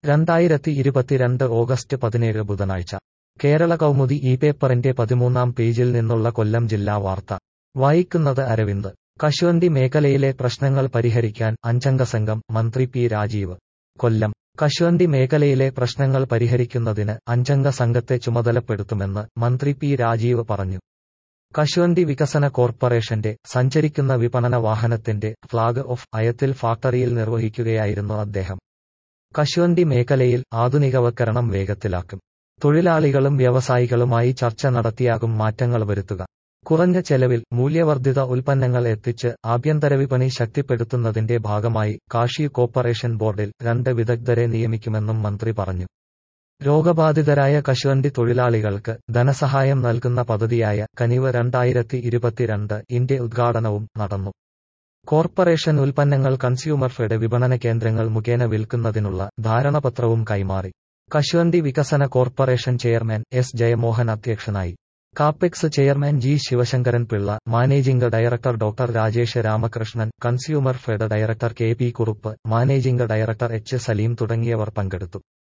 രണ്ടായിരത്തി ഇരുപത്തിരണ്ട് ഓഗസ്റ്റ് പതിനേഴ് ബുധനാഴ്ച കേരള കൗമുദി ഈ പേപ്പറിന്റെ പതിമൂന്നാം പേജിൽ നിന്നുള്ള കൊല്ലം ജില്ലാ വാർത്ത വായിക്കുന്നത് അരവിന്ദ് കശുവണ്ടി മേഖലയിലെ പ്രശ്നങ്ങൾ പരിഹരിക്കാൻ അഞ്ചംഗ സംഘം മന്ത്രി പി രാജീവ് കൊല്ലം കശുവണ്ടി മേഖലയിലെ പ്രശ്നങ്ങൾ പരിഹരിക്കുന്നതിന് അഞ്ചംഗ സംഘത്തെ ചുമതലപ്പെടുത്തുമെന്ന് മന്ത്രി പി രാജീവ് പറഞ്ഞു കശുവണ്ടി വികസന കോർപ്പറേഷന്റെ സഞ്ചരിക്കുന്ന വിപണന വാഹനത്തിന്റെ ഫ്ളാഗ് ഓഫ് അയത്തിൽ ഫാക്ടറിയിൽ നിർവഹിക്കുകയായിരുന്നു അദ്ദേഹം കശുവണ്ടി മേഖലയിൽ ആധുനികവൽക്കരണം വേഗത്തിലാക്കും തൊഴിലാളികളും വ്യവസായികളുമായി ചർച്ച നടത്തിയാകും മാറ്റങ്ങൾ വരുത്തുക കുറഞ്ഞ ചെലവിൽ മൂല്യവർദ്ധിത ഉൽപ്പന്നങ്ങൾ എത്തിച്ച് ആഭ്യന്തര വിപണി ശക്തിപ്പെടുത്തുന്നതിന്റെ ഭാഗമായി കാഷ്യു കോർപ്പറേഷൻ ബോർഡിൽ രണ്ട് വിദഗ്ധരെ നിയമിക്കുമെന്നും മന്ത്രി പറഞ്ഞു രോഗബാധിതരായ കശുവണ്ടി തൊഴിലാളികൾക്ക് ധനസഹായം നൽകുന്ന പദ്ധതിയായ കനിവ് രണ്ടായിരത്തി ഇരുപത്തിരണ്ട് ഇന്റെ ഉദ്ഘാടനവും നടന്നു കോർപ്പറേഷൻ ഉൽപ്പന്നങ്ങൾ കൺസ്യൂമർ ഫെഡ് വിപണന കേന്ദ്രങ്ങൾ മുഖേന വിൽക്കുന്നതിനുള്ള ധാരണപത്രവും കൈമാറി കശുവണ്ടി വികസന കോർപ്പറേഷൻ ചെയർമാൻ എസ് ജയമോഹൻ അധ്യക്ഷനായി Capex chairman G Sivasankaran Pillai managing director doctor Rajesh Ramakrishnan consumer fed director K P Kurup managing director H Saleem തുടങ്ങിയവർ പങ്കെടുത്തു